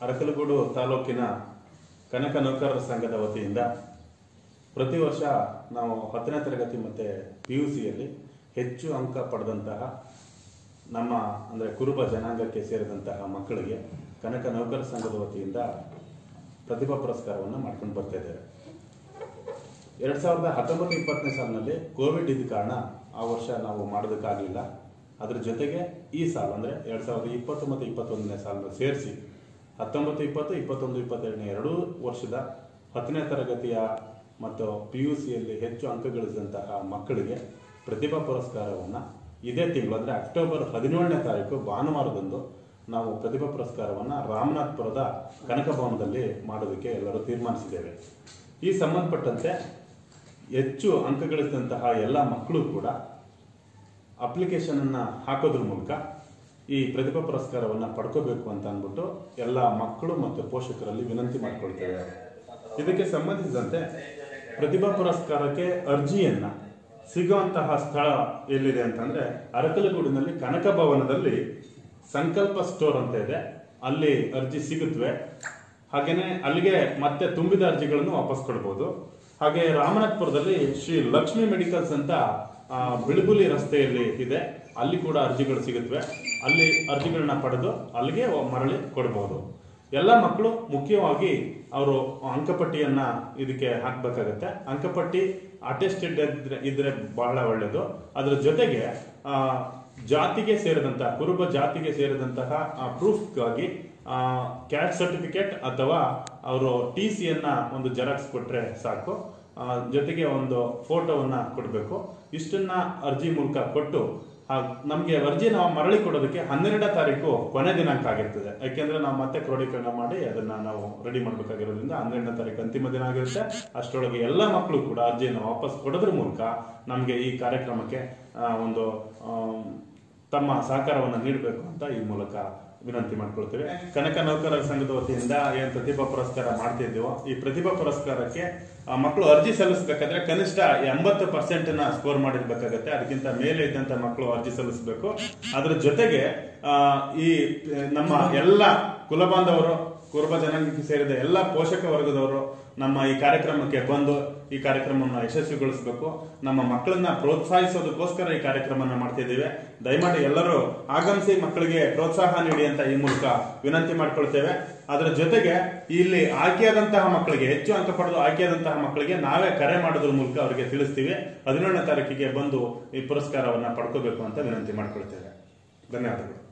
ಅರಕಲಗೂಡು ತಾಲೂಕಿನ ಕನಕ ನೌಕರರ ಸಂಘದ ವತಿಯಿಂದ ಪ್ರತಿ ವರ್ಷ ನಾವು ಹತ್ತನೇ ತರಗತಿ ಮತ್ತು ಪಿ ಯು ಸಿಯಲ್ಲಿ ಹೆಚ್ಚು ಅಂಕ ಪಡೆದಂತಹ ನಮ್ಮ ಅಂದರೆ ಕುರುಬ ಜನಾಂಗಕ್ಕೆ ಸೇರಿದಂತಹ ಮಕ್ಕಳಿಗೆ ಕನಕ ನೌಕರರ ಸಂಘದ ವತಿಯಿಂದ ಪ್ರತಿಭಾ ಪುರಸ್ಕಾರವನ್ನು ಮಾಡ್ಕೊಂಡು ಬರ್ತಾ ಇದ್ದೇವೆ ಎರಡು ಸಾವಿರದ ಹತ್ತೊಂಬತ್ತು ಇಪ್ಪತ್ತನೇ ಸಾಲಿನಲ್ಲಿ ಕೋವಿಡ್ ಇದ್ದ ಕಾರಣ ಆ ವರ್ಷ ನಾವು ಮಾಡೋದಕ್ಕಾಗಲಿಲ್ಲ ಅದ್ರ ಜೊತೆಗೆ ಈ ಸಾಲು ಅಂದರೆ ಎರಡು ಸಾವಿರದ ಇಪ್ಪತ್ತು ಮತ್ತು ಇಪ್ಪತ್ತೊಂದನೇ ಸಾಲನ್ನು ಸೇರಿಸಿ ಹತ್ತೊಂಬತ್ತು ಇಪ್ಪತ್ತು ಇಪ್ಪತ್ತೊಂದು ಇಪ್ಪತ್ತೆರಡನೇ ಎರಡೂ ವರ್ಷದ ಹತ್ತನೇ ತರಗತಿಯ ಮತ್ತು ಪಿ ಯು ಸಿಯಲ್ಲಿ ಹೆಚ್ಚು ಅಂಕ ಗಳಿಸಿದಂತಹ ಮಕ್ಕಳಿಗೆ ಪ್ರತಿಭಾ ಪುರಸ್ಕಾರವನ್ನು ಇದೇ ತಿಂಗಳು ಅಂದರೆ ಅಕ್ಟೋಬರ್ ಹದಿನೇಳನೇ ತಾರೀಕು ಭಾನುವಾರದಂದು ನಾವು ಪ್ರತಿಭಾ ಪುರಸ್ಕಾರವನ್ನು ರಾಮನಾಥ್ಪುರದ ಕನಕ ಭವನದಲ್ಲಿ ಮಾಡೋದಕ್ಕೆ ಎಲ್ಲರೂ ತೀರ್ಮಾನಿಸಿದ್ದೇವೆ ಈ ಸಂಬಂಧಪಟ್ಟಂತೆ ಹೆಚ್ಚು ಅಂಕ ಗಳಿಸಿದಂತಹ ಎಲ್ಲ ಮಕ್ಕಳು ಕೂಡ ಅಪ್ಲಿಕೇಶನ್ ಅನ್ನ ಹಾಕೋದ್ರ ಮೂಲಕ ಈ ಪ್ರತಿಭಾ ಪುರಸ್ಕಾರವನ್ನ ಪಡ್ಕೋಬೇಕು ಅಂತ ಅಂದ್ಬಿಟ್ಟು ಎಲ್ಲ ಮಕ್ಕಳು ಮತ್ತು ಪೋಷಕರಲ್ಲಿ ವಿನಂತಿ ಮಾಡ್ಕೊಳ್ತೇವೆ ಇದಕ್ಕೆ ಸಂಬಂಧಿಸಿದಂತೆ ಪ್ರತಿಭಾ ಪುರಸ್ಕಾರಕ್ಕೆ ಅರ್ಜಿಯನ್ನ ಸಿಗುವಂತಹ ಸ್ಥಳ ಎಲ್ಲಿದೆ ಅಂತಂದ್ರೆ ಅರಕಲಗೂಡಿನಲ್ಲಿ ಕನಕ ಭವನದಲ್ಲಿ ಸಂಕಲ್ಪ ಸ್ಟೋರ್ ಅಂತ ಇದೆ ಅಲ್ಲಿ ಅರ್ಜಿ ಸಿಗುತ್ತವೆ ಹಾಗೇನೆ ಅಲ್ಲಿಗೆ ಮತ್ತೆ ತುಂಬಿದ ಅರ್ಜಿಗಳನ್ನು ವಾಪಸ್ ಕೊಡ್ಬೋದು ಹಾಗೆ ರಾಮನಾಥ್ಪುರದಲ್ಲಿ ಶ್ರೀ ಲಕ್ಷ್ಮಿ ಮೆಡಿಕಲ್ಸ್ ಅಂತ ಆ, ಬಿಳುಗುಲಿ ರಸ್ತೆಯಲ್ಲಿ ಇದೆ ಅಲ್ಲಿ ಕೂಡ ಅರ್ಜಿಗಳು ಸಿಗುತ್ತವೆ ಅಲ್ಲಿ ಅರ್ಜಿಗಳನ್ನ ಪಡೆದು ಅಲ್ಲಿಗೆ ಮರಳಿ ಕೊಡ್ಬೋದು ಎಲ್ಲ ಮಕ್ಕಳು ಮುಖ್ಯವಾಗಿ ಅವರು ಅಂಕಪಟ್ಟಿಯನ್ನ ಇದಕ್ಕೆ ಹಾಕ್ಬೇಕಾಗತ್ತೆ ಅಂಕಪಟ್ಟಿ ಅಟೆಸ್ಟೆಡ್ ಇದ್ರೆ ಇದ್ರೆ ಬಹಳ ಒಳ್ಳೆಯದು ಅದ್ರ ಜೊತೆಗೆ ಆ, ಜಾತಿಗೆ ಸೇರಿದಂತಹ ಕುರುಬ ಜಾತಿಗೆ ಸೇರಿದಂತಹ ಪ್ರೂಫ್ಗಾಗಿ ಕ್ಯಾಟ್ ಸರ್ಟಿಫಿಕೇಟ್ ಅಥವಾ ಅವರು ಟಿ ಸಿಯನ್ನ ಒಂದು ಜೆರಾಕ್ಸ್ ಕೊಟ್ರೆ ಸಾಕು ಆ, ಜೊತೆಗೆ ಒಂದು ಫೋಟೋವನ್ನ ಕೊಡಬೇಕು ಇಷ್ಟನ್ನ ಅರ್ಜಿ ಮೂಲಕ ಕೊಟ್ಟು ನಮಗೆ ಅರ್ಜಿ ನಾವು ಮರಳಿ ಕೊಡೋದಕ್ಕೆ ಹನ್ನೆರಡನೇ ತಾರೀಕು ಕೊನೆ ದಿನಾಂಕ ಆಗಿರ್ತದೆ ಯಾಕೆಂದ್ರೆ ನಾವು ಮತ್ತೆ ಕ್ರೋಢೀಕರಣ ಮಾಡಿ ಅದನ್ನ ನಾವು ರೆಡಿ ಮಾಡಬೇಕಾಗಿರೋದ್ರಿಂದ ಹನ್ನೆರಡನೇ ತಾರೀಕು ಅಂತಿಮ ದಿನ ಆಗಿರುತ್ತೆ ಅಷ್ಟರೊಳಗೆ ಎಲ್ಲ ಮಕ್ಕಳು ಕೂಡ ಅರ್ಜಿಯನ್ನು ವಾಪಸ್ ಕೊಡೋದ್ರ ಮೂಲಕ ನಮಗೆ ಈ ಕಾರ್ಯಕ್ರಮಕ್ಕೆ ಆ, ಒಂದು ಆಮ್, ತಮ್ಮ ಸಹಕಾರವನ್ನು ನೀಡಬೇಕು ಅಂತ ಈ ಮೂಲಕ ವಿನಂತಿ ಮಾಡ್ಕೊಳ್ತೇವೆ ಕನಕ ನೌಕರರ ಸಂಘದ ವತಿಯಿಂದ ಏನ್ ಪ್ರತಿಭಾ ಪುರಸ್ಕಾರ ಮಾಡ್ತಿದ್ದೀವೋ ಈ ಪ್ರತಿಭಾ ಪುರಸ್ಕಾರಕ್ಕೆ ಆ, ಮಕ್ಕಳು ಅರ್ಜಿ ಸಲ್ಲಿಸಬೇಕಾದ್ರೆ ಕನಿಷ್ಠ ಎಂಬತ್ತು ಪರ್ಸೆಂಟ್ ನ ಸ್ಕೋರ್ ಮಾಡಿರ್ಬೇಕಾಗತ್ತೆ ಅದಕ್ಕಿಂತ ಮೇಲೆ ಇದ್ದಂತ ಮಕ್ಕಳು ಅರ್ಜಿ ಸಲ್ಲಿಸಬೇಕು ಅದ್ರ ಜೊತೆಗೆ ಆ, ಈ ನಮ್ಮ ಎಲ್ಲ ಕುಲಬಾಂಧವರು ಕುರುಬ ಜನಾಂಗಕ್ಕೆ ಸೇರಿದ ಎಲ್ಲ ಪೋಷಕ ವರ್ಗದವರು ನಮ್ಮ ಈ ಕಾರ್ಯಕ್ರಮಕ್ಕೆ ಬಂದು ಈ ಕಾರ್ಯಕ್ರಮವನ್ನು ಯಶಸ್ವಿಗೊಳಿಸಬೇಕು ನಮ್ಮ ಮಕ್ಕಳನ್ನ ಪ್ರೋತ್ಸಾಹಿಸೋದಕ್ಕೋಸ್ಕರ ಈ ಕಾರ್ಯಕ್ರಮನ ಮಾಡ್ತಿದ್ದೇವೆ ದಯಮಾಡಿ ಎಲ್ಲರೂ ಆಗಮಿಸಿ ಮಕ್ಕಳಿಗೆ ಪ್ರೋತ್ಸಾಹ ನೀಡಿ ಅಂತ ಈ ಮೂಲಕ ವಿನಂತಿ ಮಾಡ್ಕೊಳ್ತೇವೆ ಅದರ ಜೊತೆಗೆ ಇಲ್ಲಿ ಆಯ್ಕೆಯಾದಂತಹ ಮಕ್ಕಳಿಗೆ ಹೆಚ್ಚು ಅಂಕ ಪಡೆದು ಆಯ್ಕೆಯಾದಂತಹ ಮಕ್ಕಳಿಗೆ ನಾವೇ ಕರೆ ಮಾಡೋದ್ರ ಮೂಲಕ ಅವರಿಗೆ ತಿಳಿಸ್ತೀವಿ ಹದಿನೇಳನೇ ತಾರೀಕಿಗೆ ಬಂದು ಈ ಪುರಸ್ಕಾರವನ್ನ ಪಡ್ಕೋಬೇಕು ಅಂತ ವಿನಂತಿ ಮಾಡ್ಕೊಳ್ತೇವೆ ಧನ್ಯವಾದಗಳು